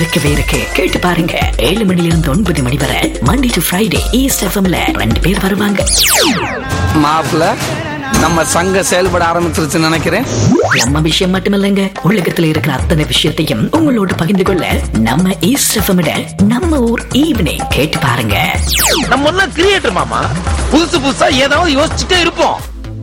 இருக்கவே இருக்கு கேட்டு பாருங்க ஏழு மணில இருந்து ஒன்பது மணி வரை மண்டே டு ஃப்ரைடே ஈஸ்ட் எஃப்எம்ல ரெண்டு பேர் வருவாங்க மாப்பிள்ள நம்ம சங்கம் செயல்பட ஆரம்பிச்சிருச்சுன்னு நினைக்கிறேன் நம்ம விஷயம் மட்டுமில்லைங்க உலகத்துல இருக்கிற அத்தனை விஷயத்தையும் உங்களோட பகிர்ந்து கொள்ள நம்ம ஈஸ்ட் எஃப்எம் நம்ம ஊர் ஈவினிங் கேட்டு பாருங்க நம்ம எல்லாம் கிரியேட்டர் மாமா புதுசு புதுசா ஏதாவது யோசிச்சுட்டே இருப்போம்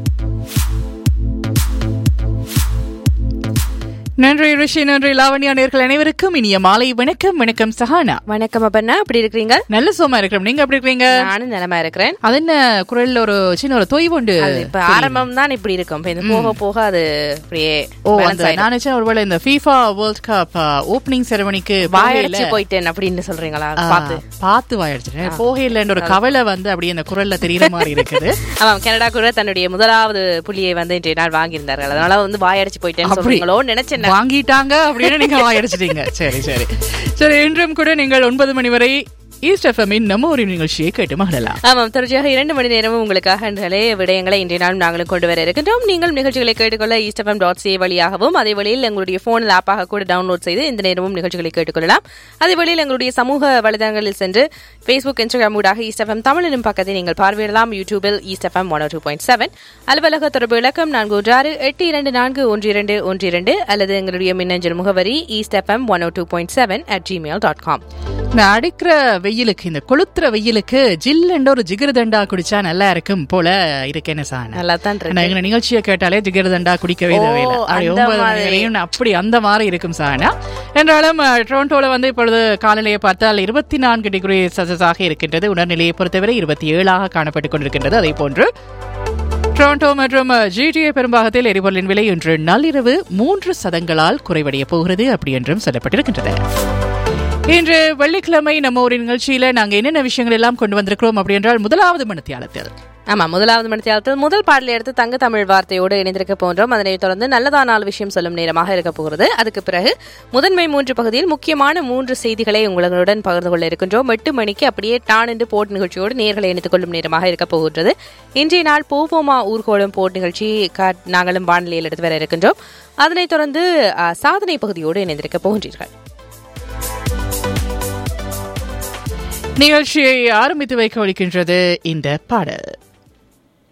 நன்றி ரிஷி நன்றி லாவண்யா நேர்கள் அனைவருக்கும் இனிய மாலை வணக்கம் வணக்கம் சஹானா வணக்கம் அப்பண்ணா எப்படி இருக்கிறீங்க நல்ல சோமா இருக்கிறோம் நீங்க எப்படி இருக்கீங்க நானும் நிலமா இருக்கிறேன் அது என்ன குரல்ல ஒரு சின்ன ஒரு தொய்வு உண்டு அது இப்ப ஆரம்பம் தான் இப்படி இருக்கும் இப்ப இந்த போக போக அது அப்படியே ஓ balance அந்த ஆயிடும். நான் நினைச்சேன் ஒருவேளை இந்த ஃபீஃபா வேர்ல்ட் கப் ஓப்பனிங் செரமனிக்கு வாயடைச்சு போயிட்டேன் அப்படின்னு சொல்றீங்களா பார்த்து பார்த்து வாயடிச்சிட்டேன் போகையிலன்ற ஒரு கவலை வந்து அப்படியே அந்த குரல்ல தெரியற மாதிரி இருக்குது ஆமாம் கனடா கூட தன்னுடைய முதலாவது புள்ளியை வந்து இன்றைய நாள் வாங்கியிருந்தார்கள் அதனால வந்து வாயடிச்சு போயிட்டேன்னு அப்படி சொல்றீங்களோ நினைச்சேன் நான். வாங்கிட்டாங்க அப்படின்னு நீங்க வாயடிச்சிட்டீங்க சரி சரி சரி இன்றும் கூட நீங்கள் ஒன்பது மணி வரை ஈஸ்ட் எஃப்எம்மின் நம்ம ஒரு நிகழ்ச்சியை கேட்டு மகிழலாம் ஆமாம் தொடர்ச்சியாக இரண்டு மணி நேரமும் உங்களுக்காக நிறைய விடயங்களை இன்றைய நாள் நாங்களும் கொண்டு வர இருக்கின்றோம் நீங்கள் நிகழ்ச்சிகளை கேட்டுக்கொள்ள ஈஸ்டஃபம் டாட் சி வழியாகவும் அதே வழியில் எங்களுடைய போனில் ஆப்பாக கூட டவுன்லோட் செய்து இந்த நேரமும் நிகழ்ச்சிகளை கேட்டுக்கொள்ளலாம் அதே வழியில் எங்களுடைய சமூக வலைதளங்களில் சென்று ஃபேஸ்புக் இன்ஸ்டாகிராம் ஊடாக ஈஸ்டஃபம் தமிழ் எனும் பக்கத்தை நீங்கள் பார்வையிடலாம் யூடியூபில் east FM one two point seven அலுவலக தொடர்பு இலக்கம் நான்கு ஒன்று ஆறு எட்டு இரண்டு நான்கு ஒன்று இரண்டு ஒன்று இரண்டு அல்லது எங்களுடைய மின்னஞ்சல் முகவரி east FM one two point seven at Gmail dot com இந்த அடிக்கிற வெயிலுக்கு இந்த கொளுத்துற வெயிலுக்கு ஜில்லுன்ற ஒரு ஜிகிருதண்டா குடிச்சா நல்லா இருக்கும் போல இருக்கேன்னு சார் நல்லா தான் நான் எங்க நிகழ்ச்சியை கேட்டாலே ஜிகிருதண்டா குடிக்கவே ஓ, தேவையில்லை அப்படி அந்த ஒன்பது மணி மாதிரி. வரையும் அப்படி அந்த மாதிரி இருக்கும் சானா என்றாலும் அஹ், டொரண்டோல வந்து இப்பொழுது காலநிலையை பார்த்தால் இருபத்தி நான்கு டிகிரி செல்சியஸாக இருக்கின்றது உணர்நிலையை பொறுத்தவரை இருபத்தி ஏழாக காணப்பட்டுக் கொண்டிருக்கின்றது அதே போன்று டொரண்டோ மற்றும் ஜிடிஏ பெரும்பாகத்தில் எரிபொருளின் விலை இன்று நள்ளிரவு மூன்று சதங்களால் குறைவடைய போகிறது அப்படி என்றும் சொல்லப்பட்டிருக்கின்றது இன்று வெள்ளிக்கிழமை நம்ம ஒரு நிகழ்ச்சியில நாங்க என்னென்ன விஷயங்கள் எல்லாம் கொண்டு வந்திருக்கிறோம் அப்படி என்றால் முதலாவது மனத்தியாலத்தில் ஆமா முதலாவது மணித்தியாலத்தில் முதல் பாடலை எடுத்து தங்க தமிழ் வார்த்தையோடு இணைந்திருக்க போன்றோம் அதனைத் தொடர்ந்து நல்லதா நாலு விஷயம் சொல்லும் நேரமாக இருக்க போகிறது அதுக்கு பிறகு முதன்மை மூன்று பகுதியில் முக்கியமான மூன்று செய்திகளை உங்களுடன் பகிர்ந்து கொள்ள இருக்கின்றோம் எட்டு மணிக்கு அப்படியே டான் என்று போட் நிகழ்ச்சியோடு நேர்களை இணைத்துக் கொள்ளும் நேரமாக இருக்க போகின்றது இன்றைய நாள் பூவோமா ஊர்கோளம் போட் நிகழ்ச்சி கா- நாங்களும் வானிலையில் எடுத்து வர இருக்கின்றோம் அதனைத் தொடர்ந்து அஹ், சாதனை பகுதியோடு இணைந்திருக்க போகின்றீர்கள் நிகழ்ச்சியை ஆரம்பித்து வைக்க ஒழிக்கின்றது இந்த பாடல்